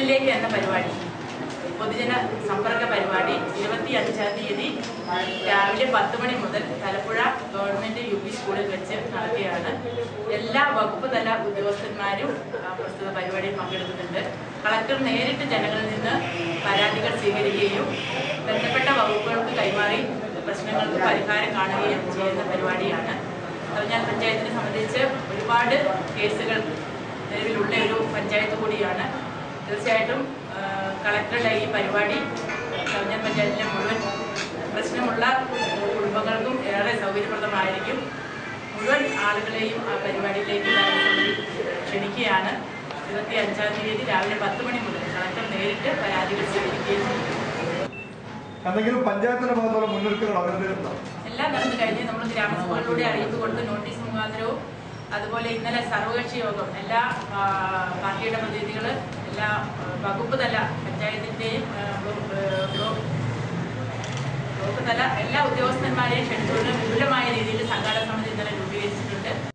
വീട്ടിലേക്ക് എന്ന പരിപാടി പൊതുജന സമ്പർക്ക പരിപാടി ഇരുപത്തി അഞ്ചാം തീയതി രാവിലെ പത്ത് മണി മുതൽ തലപ്പുഴ ഗവൺമെന്റ് യു പി സ്കൂളിൽ വെച്ച് നടക്കുകയാണ് എല്ലാ വകുപ്പ് തല ഉദ്യോഗസ്ഥന്മാരും ആ, പ്രസ്തുത പരിപാടിയിൽ പങ്കെടുക്കുന്നുണ്ട് കളക്ടർ നേരിട്ട് ജനങ്ങളിൽ നിന്ന് പരാതികൾ സ്വീകരിക്കുകയും ബന്ധപ്പെട്ട വകുപ്പുകൾക്ക് കൈമാറി പ്രശ്നങ്ങൾക്ക് പരിഹാരം കാണുകയും ചെയ്യുന്ന പരിപാടിയാണ് പറഞ്ഞാൽ പഞ്ചായത്തിനെ സംബന്ധിച്ച് ഒരുപാട് കേസുകൾ നിലവിലുള്ള ഒരു പഞ്ചായത്ത് കൂടിയാണ് തീർച്ചയായിട്ടും ആ, കളക്ടറുടെ ഈ പരിപാടി കവിഞ്ഞാൻ പഞ്ചായത്തിലെ മുഴുവൻ പ്രശ്നമുള്ള കുടുംബങ്ങൾക്കും ഏറെ സൗകര്യപ്രദമായിരിക്കും മുഴുവൻ ആളുകളെയും ആ പരിപാടിയിലേക്ക് ഭരണസമിതി ക്ഷണിക്കുകയാണ് ഇരുപത്തി അഞ്ചാം തീയതി രാവിലെ പത്ത് മണി മുതൽ കളക്ടർ നേരിട്ട് പരാതികൾ സ്വീകരിക്കുകയും ചെയ്യും എന്തെങ്കിലും പഞ്ചായത്തിന്റെ ഭാഗത്തുള്ള മുന്നൊരുക്കങ്ങൾ അവരുടെ എല്ലാം നടന്നു കഴിഞ്ഞ് നമ്മൾ ഗ്രാമസഭകളിലൂടെ അറിയിപ്പ് കൊടുത്ത് നോട്ടീസ് മുഖാന്തരവും അതുപോലെ ഇന്നലെ സർവകക്ഷി യോഗം എല്ലാ ആ, പാർട്ടിയുടെ പ്രതിനിധികൾ എല്ലാ ആ, വകുപ്പ് തല പഞ്ചായത്തിന്റെയും ആ, ബ്ലോ- ആ, ബ്ലോക്ക് ബ്ലോക്ക് തല എല്ലാ ഉദ്യോഗസ്ഥന്മാരെയും ക്ഷണിച്ചുകൊണ്ട് വിപുലമായ രീതിയിൽ സംഘാടക സമിതി ഇന്നലെ രൂപീകരിച്ചിട്ടുണ്ട്